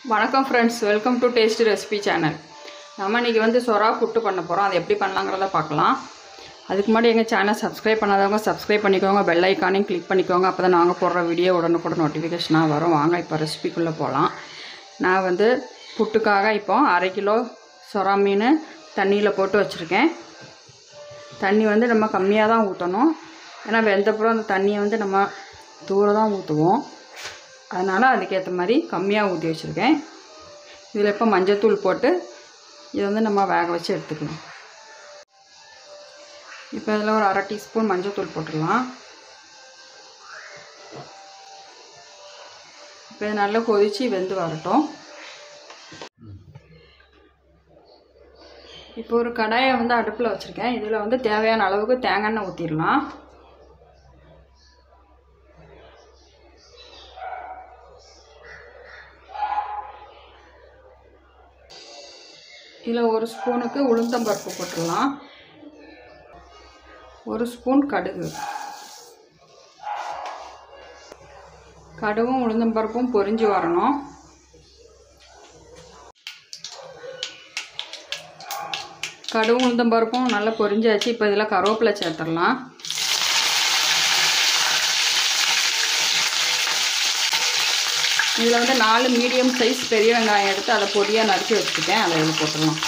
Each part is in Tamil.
வணக்கம் friends welcome to Taste Recipe channel நம்ம இன்றைக்கி வந்து சொரா புட்டு பண்ண போகிறோம் அது எப்படி பண்ணலாங்கிறத பார்க்கலாம் அதுக்கு முன்னாடி எங்கள் சேனல் சப்ஸ்கிரைப் பண்ணாதவங்க சப்ஸ்கிரைப் பண்ணிக்கோங்க பெல் ஐக்கானையும் கிளிக் பண்ணிக்கோங்க அப்போ தான் நாங்கள் போடுற வீடியோ உடனுக்குடன் நோட்டிஃபிகேஷனாக வரும் வாங்க இப்போ ரெசிபிக்குள்ளே போகலாம் நான் வந்து புட்டுக்காக இப்போ அரை கிலோ சொரா மீன் தண்ணியில் போட்டு வச்சுருக்கேன் தண்ணி வந்து நம்ம கம்மியாக தான் ஊற்றணும் ஏன்னா வெந்தப்புறம் அந்த தண்ணியை வந்து நம்ம தூர தான் ஊற்றுவோம் அதனால் அதுக்கேற்ற மாதிரி கம்மியாக ஊற்றி வச்சுருக்கேன் இதில் இப்போ மஞ்சத்தூள் போட்டு இதை வந்து நம்ம வேக வச்சு எடுத்துக்கலாம் இப்போ இதில் ஒரு அரை டீஸ்பூன் மஞ்சத்தூள் போட்டுடலாம் இப்போ இது நல்லா கொதித்து வெந்து வரட்டும் இப்போ ஒரு கடாயை வந்து அடுப்பில் வச்சுருக்கேன் இதில் வந்து தேவையான அளவுக்கு தேங்காய் எண்ணெய் ஊற்றிடலாம் இதில் ஒரு ஸ்பூனுக்கு உளுந்தம்பருப்பு போட்டுடலாம் ஒரு ஸ்பூன் கடுகு கடுகும் உளுந்தம்பருப்பும் பொரிஞ்சு வரணும் கடுகும் உளுந்தம்பருப்பும் நல்லா பொரிஞ்சாச்சு இப்போ இதில் கருவேப்பிலை சேர்த்துடலாம் இதில் வந்து நாலு மீடியம் சைஸ் பெரிய வெங்காயம் எடுத்து அதை பொடியாக நறுக்கி வச்சுருக்கேன் அதை இதில் போட்டுடலாம்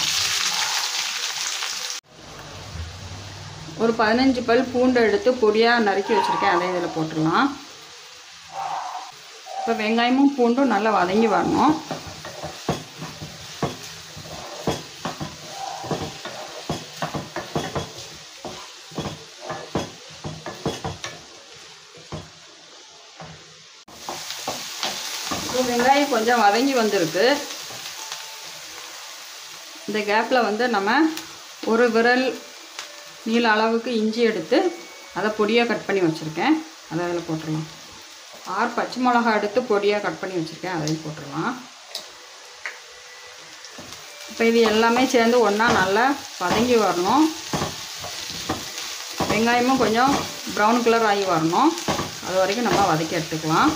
ஒரு பதினஞ்சு பல் பூண்டு எடுத்து பொடியாக நறுக்கி வச்சுருக்கேன் அதை இதில் போட்டுடலாம் இப்போ வெங்காயமும் பூண்டும் நல்லா வதங்கி வரணும் இப்போ வெங்காயம் கொஞ்சம் வதங்கி வந்திருக்கு இந்த கேப்பில் வந்து நம்ம ஒரு விரல் நீள அளவுக்கு இஞ்சி எடுத்து அதை பொடியாக கட் பண்ணி வச்சுருக்கேன் அதை அதில் போட்டுடலாம் ஆறு பச்சை மிளகா எடுத்து பொடியாக கட் பண்ணி வச்சுருக்கேன் அதையும் போட்டுடலாம் இப்போ இது எல்லாமே சேர்ந்து ஒன்றா நல்லா வதங்கி வரணும் வெங்காயமும் கொஞ்சம் ப்ரௌன் கலர் ஆகி வரணும் அது வரைக்கும் நம்ம வதக்கி எடுத்துக்கலாம்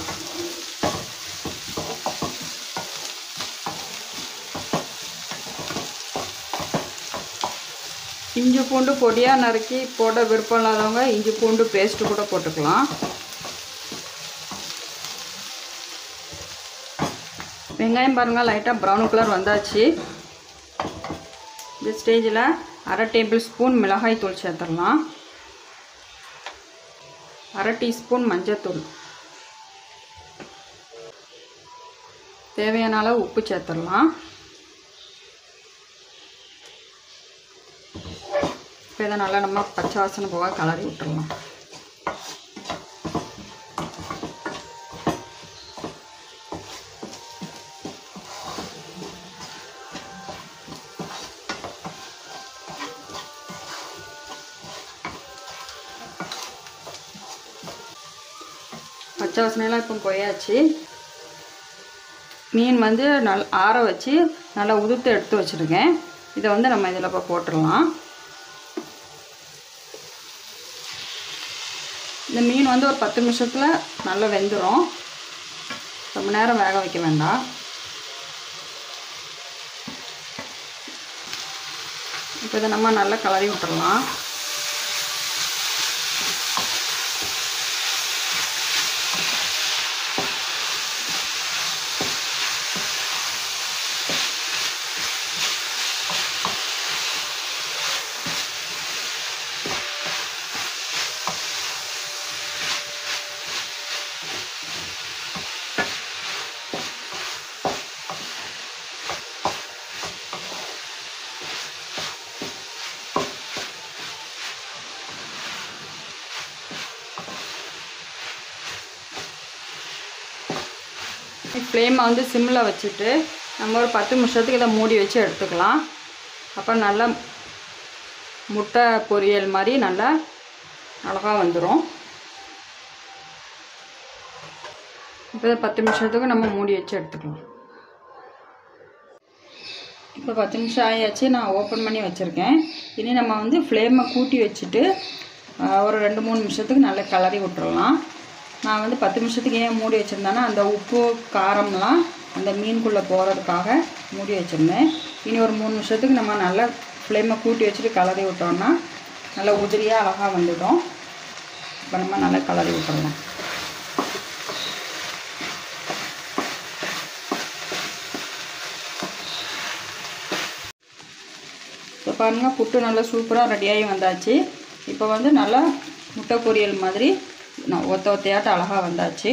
இஞ்சி பூண்டு பொடியாக நறுக்கி போட விருப்பம் இல்லாதவங்க இஞ்சி பூண்டு பேஸ்ட்டு கூட போட்டுக்கலாம் வெங்காயம் பாருங்கள் லைட்டாக ப்ரௌன் கலர் வந்தாச்சு இந்த ஸ்டேஜில் அரை டேபிள் ஸ்பூன் மிளகாய் தூள் சேர்த்துடலாம் அரை டீஸ்பூன் மஞ்சத்தூள் தேவையான அளவு உப்பு சேர்த்துடலாம் இப்போ இதை நல்லா நம்ம பச்சை வாசனை போக கலரி விட்டுடலாம் பச்சை வாசனையெல்லாம் இப்போ போயாச்சு மீன் வந்து நல் ஆற வச்சு நல்லா உதுத்து எடுத்து வச்சுருக்கேன் இதை வந்து நம்ம இதில் இப்போ போட்டுடலாம் இந்த மீன் வந்து ஒரு பத்து நிமிஷத்தில் நல்லா வெந்துடும் ரொம்ப நேரம் வேக வைக்க வேண்டாம் இப்போ இதை நம்ம நல்லா கலரி விட்டுறலாம் ஃப்ளேமை வந்து சிம்மில் வச்சுட்டு நம்ம ஒரு பத்து நிமிஷத்துக்கு இதை மூடி வச்சு எடுத்துக்கலாம் அப்போ நல்லா முட்டை பொரியல் மாதிரி நல்லா அழகாக வந்துடும் இப்போ இதை பத்து நிமிஷத்துக்கு நம்ம மூடி வச்சு எடுத்துக்கலாம் இப்போ பத்து நிமிஷம் ஆயாச்சு நான் ஓப்பன் பண்ணி வச்சுருக்கேன் இனி நம்ம வந்து ஃப்ளேமை கூட்டி வச்சுட்டு ஆஹ், ஒரு ரெண்டு மூணு நிமிஷத்துக்கு நல்லா கிளறி விட்டுறலாம் நான் வந்து பத்து நிமிஷத்துக்கு ஏன் மூடி வச்சுருந்தேன்னா அந்த உப்பு காரம்லாம் அந்த மீனுக்குள்ளே போகிறதுக்காக மூடி வச்சுருந்தேன் இனி ஒரு மூணு நிமிஷத்துக்கு நம்ம நல்லா ஃப்ளேமை கூட்டி வச்சுட்டு கலரி விட்டோம்னா நல்லா உதிரியாக அழகாக வந்துடும் இப்போ நம்ம நல்லா கலரி விட்டுறலாம் இப்போ பாருங்கள் புட்டு நல்லா சூப்பராக ரெடியாகி வந்தாச்சு இப்போ வந்து நல்லா முட்டை பொரியல் மாதிரி நான் ஒத்த ஒத்தையாட்ட அழகாக வந்தாச்சு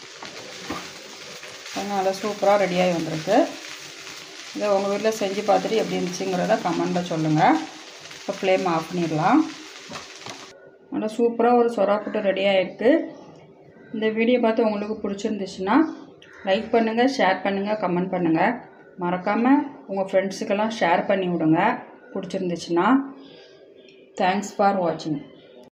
நல்லா சூப்பராக ரெடியாகி வந்திருக்கு இதை உங்கள் வீட்டில் செஞ்சு பார்த்துட்டு எப்படி இருந்துச்சுங்கிறத கமெண்டில் சொல்லுங்கள் இப்போ ஃப்ளேம் ஆஃப் பண்ணிடலாம் நல்லா சூப்பராக ஒரு சொரா புட்டு ரெடி ஆகிருக்கு இந்த வீடியோ பார்த்து உங்களுக்கு பிடிச்சிருந்துச்சுன்னா லைக் பண்ணுங்கள் ஷேர் பண்ணுங்கள் கமெண்ட் பண்ணுங்கள் மறக்காமல் உங்கள் ஃப்ரெண்ட்ஸுக்கெல்லாம் ஷேர் பண்ணி விடுங்க பிடிச்சிருந்துச்சுன்னா தேங்க்ஸ் ஃபார் வாட்சிங்